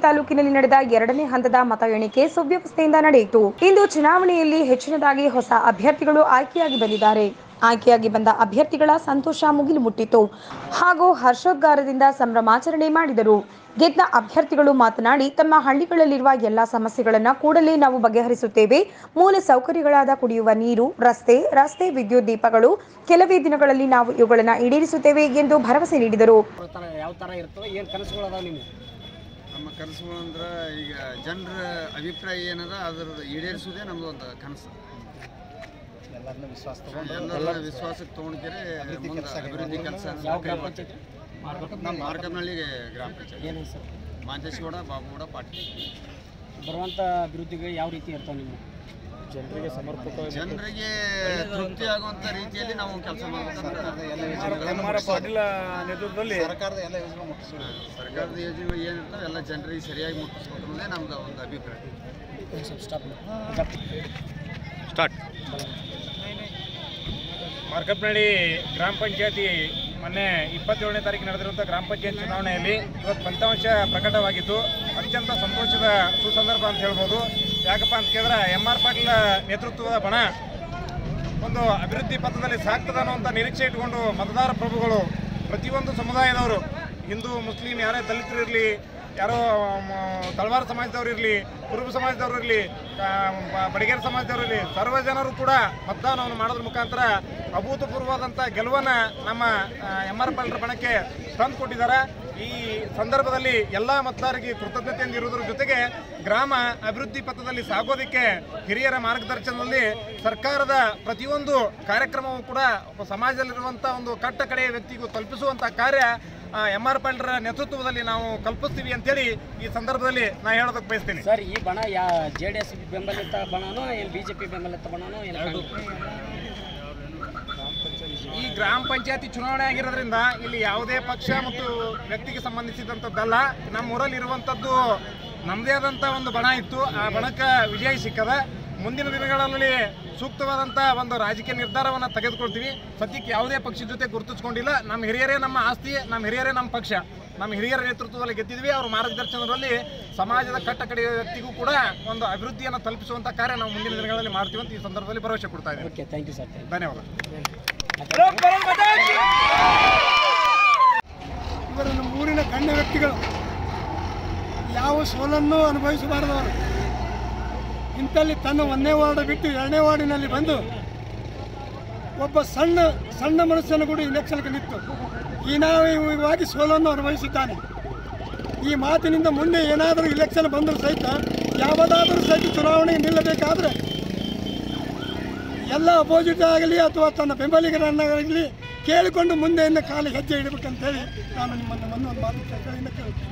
ತಾಲೂಕಿನಲ್ಲಿ ನಡೆದ ಎರಡನೇ ಹಂತದ ಮತ ಎಣಿಕೆ ಸುವ್ಯವಸ್ಥೆಯಿಂದ ನಡೆಯಿತು ಇಂದು ಚುನಾವಣೆಯಲ್ಲಿ ಹೆಚ್ಚಿನದಾಗಿ ಹೊಸ ಅಭ್ಯರ್ಥಿಗಳು ಆಯ್ಕೆಯಾಗಿ ಬಂದಿದ್ದಾರೆ ಆಯ್ಕೆಯಾಗಿ ಬಂದ ಅಭ್ಯರ್ಥಿಗಳ ಸಂತೋಷ ಮುಗಿಲು ಮುಟ್ಟಿತು ಹಾಗೂ ಹರ್ಷೋದ್ಗಾರದಿಂದ ಸಂಭ್ರಮಾಚರಣೆ ಮಾಡಿದರು ಗೆದ್ದ ಅಭ್ಯರ್ಥಿಗಳು ಮಾತನಾಡಿ ತಮ್ಮ ಹಳ್ಳಿಗಳಲ್ಲಿರುವ ಎಲ್ಲಾ ಸಮಸ್ಯೆಗಳನ್ನು ಕೂಡಲೇ ನಾವು ಬಗೆಹರಿಸುತ್ತೇವೆ ಮೂಲ ಸೌಕರ್ಯಗಳಾದ ಕುಡಿಯುವ ನೀರು ರಸ್ತೆ ರಸ್ತೆ ವಿದ್ಯುತ್ ದೀಪಗಳು ಕೆಲವೇ ದಿನಗಳಲ್ಲಿ ನಾವು ಇವುಗಳನ್ನು ಈಡೇರಿಸುತ್ತೇವೆ ಎಂದು ಭರವಸೆ ನೀಡಿದರು ಥರ ಯಾವ ಥರ ಇರ್ತವೆ ಏನು ಕನಸುಗಳು ಅದಾವೆ ನಿಮ್ಗೆ ನಮ್ಮ ಕನಸುಗಳು ಅಂದ್ರೆ ಈಗ ಜನರ ಅಭಿಪ್ರಾಯ ಏನದ ಅದ್ರದ್ದು ಈಡೇರಿಸೋದೇ ನಮ್ದು ಒಂದು ಕನಸು ಎಲ್ಲರನ್ನ ವಿಶ್ವಾಸ ಎಲ್ಲರ ವಿಶ್ವಾಸಕ್ಕೆ ತೊಗೊಂಡ್ಕೆರೆ ಮುಂದೆ ಅಭಿವೃದ್ಧಿ ಕೆಲಸ ಯಾವ ಗ್ರಾಮ ಪಂಚಾಯತಿ ನಮ್ಮ ಮಾರ್ಗನಹಳ್ಳಿಗೆ ಗ್ರಾಮ ಪಂಚಾಯತ್ ಏನು ಹೆಸರು ಮಾಂತೇಶ್ಗೌಡ ಬಾಬುಗೌಡ ಪಾಟೀಲ್ ಬರುವಂಥ ಅಭಿವೃದ್ಧಿಗಳು ಯಾವ ರೀತಿ ಇರ್ತಾವೆ ನಿಮ್ಮ ಜನರಿಗೆ ಸಮರ್ಪಕ ಜನರಿಗೆ ತೃಪ್ತಿ ಆಗುವಂಥ ರೀತಿಯಲ್ಲಿ ನಾವು ಕೆಲಸ ಎಂ.ಆರ್. ಪಾಟೀಲ ನೇತೃತ್ವದಲ್ಲಿ ಸರ್ಕಾರದ ಎಲ್ಲ ಯೋಜನೆ ಸರ್ಕಾರದ ಯೋಜನೆಗಳು ಏನಿರ್ತಾವೆ ಎಲ್ಲ ಜನರಿಗೆ ಸರಿಯಾಗಿ ಮುಟ್ಟಿಸ್ಬೇಕು ಅನ್ನೋದೇ ನಮ್ದು ಒಂದು ಅಭಿಪ್ರಾಯ ಸ್ಟಾಪ್ ಸ್ಟಾರ್ಟ್ ಮಾರ್ಕಪ್ನಳ್ಳಿ ಗ್ರಾಮ ಪಂಚಾಯತಿ ಮೊನ್ನೆ ಇಪ್ಪತ್ತೇಳನೇ ತಾರೀಕು ನಡೆದಿರುವಂಥ ಗ್ರಾಮ ಪಂಚಾಯತ್ ಚುನಾವಣೆಯಲ್ಲಿ ಇವತ್ತು ಫಲಿತಾಂಶ ಪ್ರಕಟವಾಗಿದ್ದು ಅತ್ಯಂತ ಸಂತೋಷದ ಸುಸಂದರ್ಭ ಅಂತ ಹೇಳ್ಬೋದು ಯಾಕಪ್ಪ ಅಂತ ಕೇಳಿದ್ರೆ ಎಂ ಆರ್ ಪಾಟೀಲ್ ನೇತೃತ್ವದ ಬಣ ಒಂದು ಅಭಿವೃದ್ಧಿ ಪಥದಲ್ಲಿ ಸಾಗ್ತದ ಅನ್ನುವಂಥ ನಿರೀಕ್ಷೆ ಇಟ್ಕೊಂಡು ಮತದಾರ ಪ್ರಭುಗಳು ಪ್ರತಿಯೊಂದು ಸಮುದಾಯದವರು ಹಿಂದೂ ಮುಸ್ಲಿಂ ಯಾರೇ ದಲಿತರು ಇರಲಿ ಯಾರೋ ಮ, ತಳವಾರ ಸಮಾಜದವ್ರು ಇರಲಿ ಕುರುಬ ಸಮಾಜದವ್ರು ಇರಲಿ ಬಡಗೇರ ಸಮಾಜದವ್ರು ಇರಲಿ ಸರ್ವ ಜನರು ಕೂಡ ಮತದಾನವನ್ನು ಮಾಡೋದ್ರ ಮುಖಾಂತರ ಅಭೂತಪೂರ್ವವಾದಂಥ ಗೆಲುವನ್ನು ನಮ್ಮ ಎಂ ಆರ್ ಪಾಲ್ರ ಬಣಕ್ಕೆ ತಂದು ಕೊಟ್ಟಿದ್ದಾರೆ ಈ ಸಂದರ್ಭದಲ್ಲಿ ಎಲ್ಲ ಮತದಾರರಿಗೆ ಕೃತಜ್ಞತೆಯಿಂದ ಇರುವುದರ ಜೊತೆಗೆ ಗ್ರಾಮ ಅಭಿವೃದ್ಧಿ ಪಥದಲ್ಲಿ ಸಾಗೋದಕ್ಕೆ ಹಿರಿಯರ ಮಾರ್ಗದರ್ಶನದಲ್ಲಿ ಸರ್ಕಾರದ ಪ್ರತಿಯೊಂದು ಕಾರ್ಯಕ್ರಮವೂ ಕೂಡ ಸಮಾಜದಲ್ಲಿರುವಂಥ ಒಂದು ಕಟ್ಟ ಕಡೆಯ ವ್ಯಕ್ತಿಗೂ ತಲುಪಿಸುವಂಥ ಕಾರ್ಯ ಎಂ ಆರ್ ಪಾಲ್ರ ನೇತೃತ್ವದಲ್ಲಿ ನಾವು ಕಲ್ಪಿಸ್ತೀವಿ ಅಂತೇಳಿ ಈ ಸಂದರ್ಭದಲ್ಲಿ ನಾ ಹೇಳೋದಕ್ಕೆ ಬಯಸ್ತೀನಿ ಸರ್ ಈ ಬಣ ಯಾ ಜೆ ಡಿ ಎಸ್ ಬೆಂಬಲಿತ ಬಣನೋ ಏನು ಬಿ ಜೆ ಪಿ ಬೆಂಬಲಿತ ಬಣನೋ ಏನು ಈ ಗ್ರಾಮ ಪಂಚಾಯತಿ ಚುನಾವಣೆ ಆಗಿರೋದ್ರಿಂದ ಇಲ್ಲಿ ಯಾವುದೇ ಪಕ್ಷ ಮತ್ತು ವ್ಯಕ್ತಿಗೆ ಸಂಬಂಧಿಸಿದಂಥದ್ದಲ್ಲ ನಮ್ಮ ಊರಲ್ಲಿ ಇರುವಂಥದ್ದು ನಮ್ಮದೇ ಆದಂಥ ಒಂದು ಬಣ ಇತ್ತು ಆ ಬಣಕ್ಕೆ ವಿಜಯ ಸಿಕ್ಕದ ಮುಂದಿನ ದಿನಗಳಲ್ಲಿ ಸೂಕ್ತವಾದಂಥ ಒಂದು ರಾಜಕೀಯ ನಿರ್ಧಾರವನ್ನು ತೆಗೆದುಕೊಳ್ತೀವಿ ಸದ್ಯಕ್ಕೆ ಯಾವುದೇ ಪಕ್ಷದ ಜೊತೆ ಗುರುತಿಸ್ಕೊಂಡಿಲ್ಲ ನಮ್ಮ ಹಿರಿಯರೇ ನಮ್ಮ ಆಸ್ತಿ ನಮ್ಮ ಹಿರಿಯರೇ ನಮ್ಮ ಪಕ್ಷ ನಮ್ಮ ಹಿರಿಯರ ನೇತೃತ್ವದಲ್ಲಿ ಗೆದ್ದಿದ್ವಿ ಅವ್ರ ಮಾರ್ಗದರ್ಶನದಲ್ಲಿ ಸಮಾಜದ ಕಟ್ಟ ಕಡೆಯ ವ್ಯಕ್ತಿಗೂ ಕೂಡ ಒಂದು ಅಭಿವೃದ್ಧಿಯನ್ನು ತಲುಪಿಸುವಂಥ ಕಾರ್ಯ ನಾವು ಮುಂದಿನ ದಿನಗಳಲ್ಲಿ ಮಾಡ್ತೀವಿ ಅಂತ ಈ ಸಂದರ್ಭದಲ್ಲಿ ಭರವಸೆ ಕೊಡ್ತಾ ಇದ್ದೀವಿ ಓಕೆ ಥ್ಯಾಂಕ್ ಯು ಸರ್ ಧನ್ಯವಾದ ಇವರು ನಮ್ಮ ಊರಿನ ಗಣ್ಯ ವ್ಯಕ್ತಿಗಳು ಯಾವ ಸೋಲನ್ನು ಅನುಭವಿಸಬಾರದವರು ಇಂಥಲ್ಲಿ ತನ್ನ ಒಂದನೇ ವಾರ್ಡ್ ಬಿಟ್ಟು ಎರಡನೇ ವಾರ್ಡಿನಲ್ಲಿ ಬಂದು ಒಬ್ಬ ಸಣ್ಣ ಸಣ್ಣ ಮನುಷ್ಯನ ಕೂಡ ಇಲೆಕ್ಷನ್ಗೆ ನಿಂತು ಹೀನಾಯವಾಗಿ ಸೋಲನ್ನು ಅನುಭವಿಸಿದ್ದಾನೆ ಈ ಮಾತಿನಿಂದ ಮುಂದೆ ಏನಾದರೂ ಇಲೆಕ್ಷನ್ ಬಂದರೂ ಸಹಿತ ಯಾವುದಾದರೂ ಸಹಿತ ಚುನಾವಣೆಗೆ ನಿಲ್ಲಬೇಕಾದ್ರೆ ಎಲ್ಲ ಅಪೋಸಿಟ್ ಆಗಲಿ ಅಥವಾ ತನ್ನ ಬೆಂಬಲಿಗರನ್ನಾಗಲಿ ಕೇಳಿಕೊಂಡು ಮುಂದೆಯಿಂದ ಕಾಲು ಹೆಜ್ಜೆ ಇಡಬೇಕಂತೇಳಿ ನಾನು ನಿಮ್ಮನ್ನು ಒಂದು ಮಾತು ಕೈಯಿಂದ ಕೇಳ್ತೀನಿ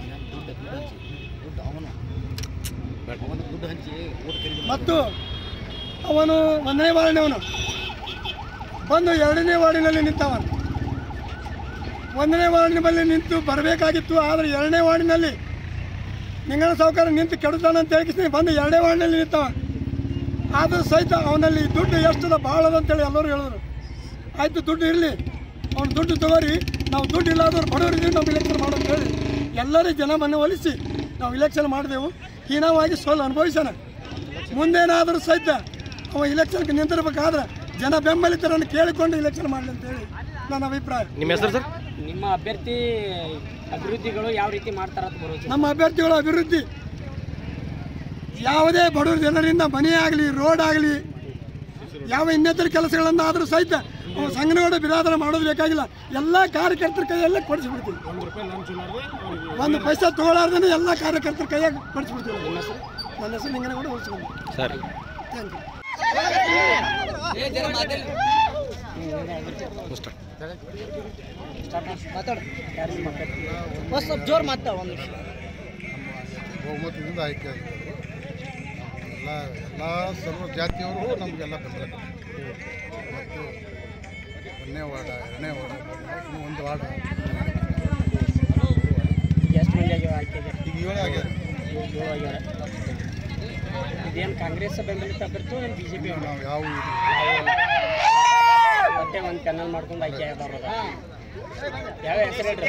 ಮತ್ತು ಅವನು ಒಂದನೇ ವಾರ್ಡಿನವನು ಬಂದು ಎರಡನೇ ವಾರ್ಡಿನಲ್ಲಿ ನಿಂತವನು ಒಂದನೇ ವಾರ್ಡಿನ ಬಳಿ ನಿಂತು ಬರಬೇಕಾಗಿತ್ತು ಆದರೆ ಎರಡನೇ ವಾರ್ಡಿನಲ್ಲಿ ನಿಂಗಣ ಸಾವುಕಾರ ನಿಂತು ಕೆಡುತ್ತಾನೆ ಅಂತ ಹೇಳಿ ಬಂದು ಎರಡನೇ ವಾರ್ಡಿನಲ್ಲಿ ನಿಂತವ ಆದರೂ ಸಹಿತ ಅವನಲ್ಲಿ ದುಡ್ಡು ಎಷ್ಟದ ಭಾಳ ಅದ ಅಂತೇಳಿ ಎಲ್ಲರೂ ಹೇಳಿದ್ರು ಆಯಿತು ದುಡ್ಡು ಇರಲಿ ಅವ್ನು ದುಡ್ಡು ತಗೋರಿ ನಾವು ದುಡ್ಡು ಇಲ್ಲಾದವ್ರು ಬಡವರಿದ್ದೀವಿ ನಾವು ಇಲೆಕ್ಷನ್ ಮಾಡೋದು ಹೇಳಿ ಎಲ್ಲರೂ ಜನ ಮನೆ ಒಲಿಸಿ ನಾವು ಇಲೆಕ್ಷನ್ ಮಾಡಿದೆವು ಹೀನವಾಗಿ ಸೋಲು ಅನುಭವಿಸೋಣ ಮುಂದೇನಾದರೂ ಸಹಿತ ಅವ ಇಲೆಕ್ಷನ್ಗೆ ನಿಂತಿರ್ಬೇಕಾದ್ರೆ ಜನ ಬೆಂಬಲಿತರನ್ನು ಕೇಳಿಕೊಂಡು ಇಲೆಕ್ಷನ್ ಮಾಡಲಿ ಅಂತೇಳಿ ನನ್ನ ಅಭಿಪ್ರಾಯ ನಿಮ್ಮ ಹೆಸರು ಸರ್ ನಿಮ್ಮ ಅಭ್ಯರ್ಥಿ ಅಭಿವೃದ್ಧಿಗಳು ಯಾವ ರೀತಿ ಮಾಡ್ತಾರ ಅಂತ ಬರೋದು ನಮ್ಮ ಅಭ್ಯರ್ಥಿಗಳ ಅಭಿವೃದ್ಧಿ ಯಾವುದೇ ಬಡವರ ಜನರಿಂದ ಮನೆ ಆಗಲಿ ರೋಡ್ ಆಗಲಿ ಯಾವ ಇನ್ನಿತರ ಕೆಲಸಗಳನ್ನು ಆದರೂ ಸಹಿತ ಅವು ಸಂಘನಗೌಡ ಬಿರಾದರ ಮಾಡೋದು ಬೇಕಾಗಿಲ್ಲ ಎಲ್ಲ ಕಾರ್ಯಕರ್ತರ ಕೈಯಲ್ಲೇ ಕೊಡಿಸ್ಬಿಡ್ತೀವಿ ಒಂದು ಪೈಸಾ ತಗೊಳ್ಳಾರ್ದೇ ಎಲ್ಲ ಕಾರ್ಯಕರ್ತರ ಕೈಯಾಗ ಕೊಡಿಸ್ಬಿಡ್ತೀವಿ ನನ್ನ ಹೆಸರು ನಿಂಗನಗೌಡ ಉಳಿಸ್ಕೊಂಡು ಸರಿ ಥ್ಯಾಂಕ್ ಯು ಜೋರ್ ಮಾತಾಡ ಒಂದು ಬಹುಮತದಿಂದ ಆಯ್ಕೆ ಆಗಿದ್ದಾರೆ ಎಲ್ಲ ಎಲ್ಲ ಸರ್ವ ಜಾತಿಯವರು ನಮಗೆಲ್ಲ ಬೆಂಬಲ ಕೊಟ್ಟಿದ್ದಾರೆ. ಮತ್ತು ಒಂದನೇ ವಾರ್ಡ ಎರಡನೇ ವಾರ್ಡ ಇನ್ನು ಒಂದು ವಾರ್ಡ ಎಷ್ಟು ಮಂದಿ ಆಗ್ಯಾವ ಆಯ್ಕೆಗೆ ಈಗ ಏಳು ಆಗ್ಯಾರ ಏಳು ಆಗ್ಯಾರ ಇದೇನು ಕಾಂಗ್ರೆಸ್ ಬೆಂಬಲಿತ ಅಭ್ಯರ್ಥಿ ಏನು ಬಿ ಜೆ ಪಿ ನಾವು ಯಾವ ಮತ್ತೆ ಒಂದು ಪ್ಯಾನಲ್ ಮಾಡ್ಕೊಂಡು ಆಯ್ಕೆ ಆಗ್ಯಾರ ಯಾವ ಹೆಸರು ಹೇಳ್ರಿ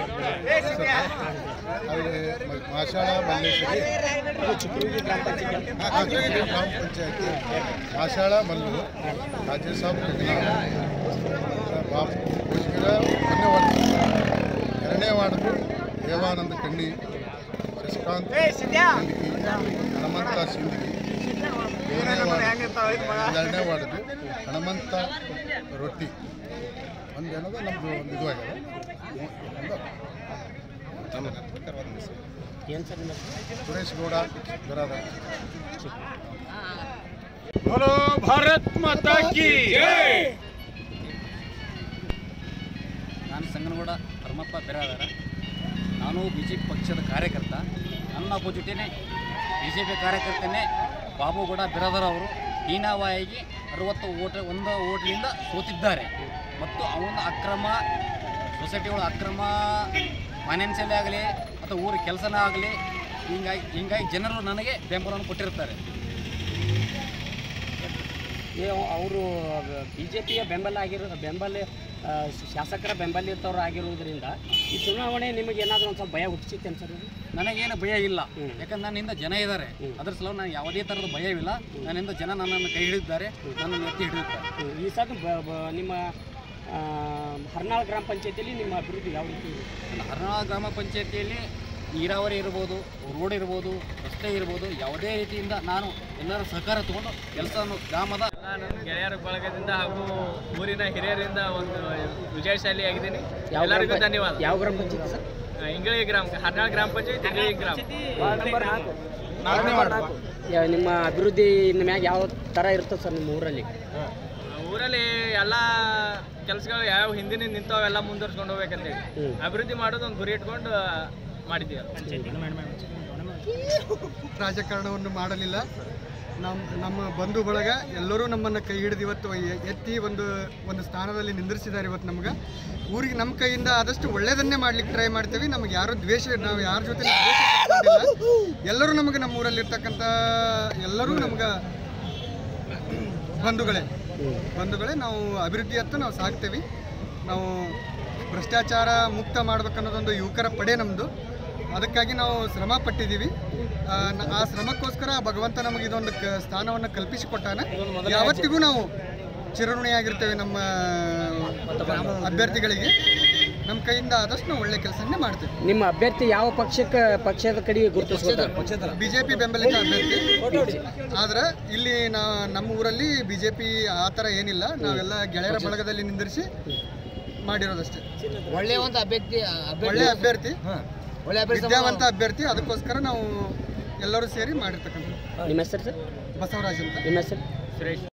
ಅಲ್ಲಿ ಮ- ಮಾಷಾಳ ಮಲ್ಲೇಶ್ವರಿ ಗ್ರಾಮ ಪಂಚಾಯತಿ ಹಾ, ಹಾ, ಗ್ರಾಮ ಪಂಚಾಯತಿ ಮಾಷಾಳ ಮಲ್ಲು ರಾಜೇಶ್ ಸಾಬ್ ಕಗ್ನಾಳ್, ಬಾಬು ಕೋಶಿಗರ ಒಂದನೇ ವಾರ್ಡ್ ಎರಡನೇ ವಾರ್ಡ್ದು ದೇವಾನಂದ ಕಣ್ಣಿ ಶಶಿಕಾಂತ್ ಸಿಂದಗಿ ಹನುಮಂತ ಸಿಂದಗಿ ಮೂರನೇ ವಾರ್ಡ್ ಎರಡನೇ ವಾರ್ಡ್ದು ಹನುಮಂತ ರೊಟ್ಟಿ ಒಂದು ಏನದ ನಮ್ಮದು ಒಂದು ಇದು ಆಗ್ಯದ ಒಂದು ಏನು ಸರ್ ನಿಮ್ಮ ಹೆಸರು? ಸುರೇಶ್ ಗೌಡ ಬರೋದ बोलो भारत माता की ನಾನು ಸಂಗನಗೌಡ ಹನುಮಪ್ಪ ಬೆರಾದಾರ ನಾನು ಬಿ ಜೆ ಪಿ ಪಕ್ಷದ ಕಾರ್ಯಕರ್ತ ನನ್ನ ಅಪೋಸಿಟೇನೆ ಬಿ ಜೆ ಪಿ ಕಾರ್ಯಕರ್ತನೇ ಬಾಬುಗೌಡ ಬಿರಾದರ್ ಅವರು ಹೀನಾವಾಯಿಗೆ ಅರವತ್ತು ಓಟ ಒಂದು ಓಟ್ಲಿಂದ ಸೋತಿದ್ದಾರೆ ಮತ್ತು ಅವನ ಅಕ್ರಮ ಸೊಸೈಟಿಗಳ ಅಕ್ರಮ ಫೈನಾನ್ಷಿಯಲಿ ಆಗಲಿ ಅಥವಾ ಊರ ಕೆಲಸನ ಆಗಲಿ ಹಿಂಗಾಗಿ ಹಿಂಗಾಗಿ ಜನರು ನನಗೆ ಬೆಂಬಲವನ್ನು ಕೊಟ್ಟಿರ್ತಾರೆ ಏ ಅವರು ಬಿ ಜೆ ಪಿಯ ಬೆಂಬಲ ಆಗಿರೋ ಬೆಂಬಲ ಆ, ಶಾಸಕರ ಬೆಂಬಲಿತವ್ರು ಆಗಿರುವುದರಿಂದ ಈ ಚುನಾವಣೆ ನಿಮಗೆ ಏನಾದರೂ ಒಂದು ಸ್ವಲ್ಪ ಭಯ ಹುಟ್ಟಿಸಿತ್ತೆ ಸರ್ ನನಗೇನು ಭಯ ಇಲ್ಲ ಯಾಕಂದ್ರೆ ನನ್ನಿಂದ ಜನ ಇದ್ದಾರೆ ಅದ್ರ ಸಲುವಾಗಿ ನಾನು ಯಾವುದೇ ಥರದ ಭಯವಿಲ್ಲ ನನ್ನಿಂದ ಜನ ನನ್ನನ್ನು ಕೈ ಹಿಡಿದಿದ್ದಾರೆ ನನ್ನನ್ನು ಎತ್ತಿ ಹಿಡಿದಿದ್ದಾರೆ ಈ ಸಲ ಬ- ಬ- ನಿಮ್ಮ ಆ, ಹರ್ನಾಳ್ ಗ್ರಾಮ ಪಂಚಾಯತಿಯಲ್ಲಿ ನಿಮ್ಮ ಅಭಿವೃದ್ಧಿ ಯಾವ ರೀತಿ ಇದೆ ಹರ್ನಾಳ ಗ್ರಾಮ ಪಂಚಾಯತಿಯಲ್ಲಿ ನೀರಾವರಿ ಇರ್ಬೋದು ರೋಡ್ ಇರ್ಬೋದು ರಸ್ತೆ ಇರ್ಬೋದು ಯಾವುದೇ ರೀತಿಯಿಂದ ನಾನು ಎಲ್ಲರ ಸಹಕಾರ ತಗೊಂಡು ಕೆಲಸವನ್ನು ಗ್ರಾಮದ ನನ್ನ ಗೆಳೆಯರ ಬಳಗದಿಂದ ಹಾಗೂ ಊರಿನ ಹಿರಿಯರಿಂದ ಒಂದು ವಿಜಯಶಾಲಿ ಆಗಿದ್ದೀನಿ ಯಾವ ಎಲ್ಲರಿಗೂ ಗ್ರಾಮ- ಧನ್ಯವಾದ ಯಾವ ಗ್ರಾಮ ಪಂಚಾಯತಿ ಸರ್ ಆ, ಇಂಗಳಿ ಗ್ರಾಮ ಹರ್ನಾಳ್ ಗ್ರಾಮ ಪಂಚಾಯತ್ ಇಂಗಳಿ ಗ್ರಾಮ ಯಾ- ನಿಮ್ಮ ಅಭಿವೃದ್ಧಿ ಇನ್ನು ಮ್ಯಾಗ ಯಾವ ಥರ ಇರ್ತದೆ ಸರ್ ನಿಮ್ಮ ಊರಲ್ಲಿ ಆ, ಊರಲ್ಲಿ ಎಲ್ಲ ಕೆಲಸಗಳು ಯಾವ ಹಿಂದಿನ ನಿಂತಾವೆಲ್ಲ ಮುಂದುವರ್ಸ್ಕೊಂಡು ಹೋಗ್ಬೇಕಂತೇಳಿ ಹ್ಮ್. ಅಭಿವೃದ್ಧಿ ಮಾಡೋದು ಒಂದು ಗುರಿ ಇಟ್ಕೊಂಡು ಮಾಡಿದ್ದೀವಿ ರಾಜಕಾರಣವನ್ನು ಮಾಡಲಿಲ್ಲ ನಮ್ಮ ನಮ್ಮ ಬಂಧು ಬಳಗ ಎಲ್ಲರೂ ನಮ್ಮನ್ನು ಕೈ ಹಿಡಿದು ಇವತ್ತು ಎ- ಎತ್ತಿ ಒಂದು ಒಂದು ಸ್ಥಾನದಲ್ಲಿ ನಿಂದಿರಿಸಿದ್ದಾರೆ ಇವತ್ತು ನಮ್ಗೆ ಊರಿಗೆ ನಮ್ಮ ಕೈಯಿಂದ ಆದಷ್ಟು ಒಳ್ಳೆಯದನ್ನೇ ಮಾಡ್ಲಿಕ್ಕೆ ಟ್ರೈ ಮಾಡ್ತೀವಿ ನಮಗೆ ಯಾರು ದ್ವೇಷ ನಾವು ಯಾರ ಜೊತೆ ದ್ವೇಷ ಇಟ್ಕೊಂಡಿಲ್ಲ. ಎಲ್ಲರೂ ನಮಗೆ ನಮ್ಮ ಊರಲ್ಲಿರ್ತಕ್ಕಂಥ ಎಲ್ಲರೂ ನಮ್ಗೆ ಬಂಧುಗಳೇ ಬಂಧುಗಳೇ ನಾವು ಅಭಿವೃದ್ಧಿಯತ್ತ ನಾವು ಸಾಗ್ತೇವೆ ನಾವು ಭ್ರಷ್ಟಾಚಾರ ಮುಕ್ತ ಮಾಡ್ಬೇಕನ್ನೋದೊಂದು ಯುವಕರ ಪಡೆ ನಮ್ಮದು ಅದಕ್ಕಾಗಿ ನಾವು ಶ್ರಮ ಪಟ್ಟಿದ್ದೀವಿ ಆ, ನ- ಆ ಶ್ರಮಕ್ಕೋಸ್ಕರ ಭಗವಂತ ನಮಗೆ ಇದೊಂದು ಕ ಸ್ಥಾನವನ್ನು ಕಲ್ಪಿಸಿಕೊಟ್ಟಾನೆ ಯಾವತ್ತಿಗೂ ನಾವು ಚಿರಋಣಿಯಾಗಿರ್ತೇವೆ ನಮ್ಮ ಅಭ್ಯರ್ಥಿಗಳಿಗೆ ನಮ್ಮ ಕೈಯಿಂದ ಆದಷ್ಟು ನಾವು ಒಳ್ಳೆ ಕೆಲಸನೇ ಮಾಡ್ತೇವೆ ನಿಮ್ಮ ಅಭ್ಯರ್ಥಿ ಯಾವ ಪಕ್ಷಕ್ಕೆ ಪಕ್ಷದ ಕಡೆ ಗುರುತಿಸ್ತಾರೆ ಬಿಜೆಪಿ ಬೆಂಬಲಿತ ಅಭ್ಯರ್ಥಿ ಆದ್ರೆ ಇಲ್ಲಿ ನಾ ನಮ್ಮ ಊರಲ್ಲಿ ಬಿಜೆಪಿ ಆ ಥರ ಏನಿಲ್ಲ ನಾವೆಲ್ಲ ಗೆಳೆಯರ ಬಳಗದಲ್ಲಿ ನಿಂದಿರಿಸಿ ಮಾಡಿರೋದಷ್ಟೇ ಒಳ್ಳೆಯ ಒಂದು ಅಭ್ಯರ್ಥಿ ಒಳ್ಳೆ ಅಭ್ಯರ್ಥಿ ಒಳ್ಳೆ ವಿದ್ಯಾವಂತ ಅಭ್ಯರ್ಥಿ ಅದಕ್ಕೋಸ್ಕರ ನಾವು ಎಲ್ಲರೂ ಸೇರಿ ಮಾಡಿರ್ತಕ್ಕಂಥ ನಿಮ್ಮ ಹೆಸರು ಸರ್ ಬಸವರಾಜ್ ಅಂತ ನಿಮ್ಮ ಹೆಸರು ಸುರೇಶ್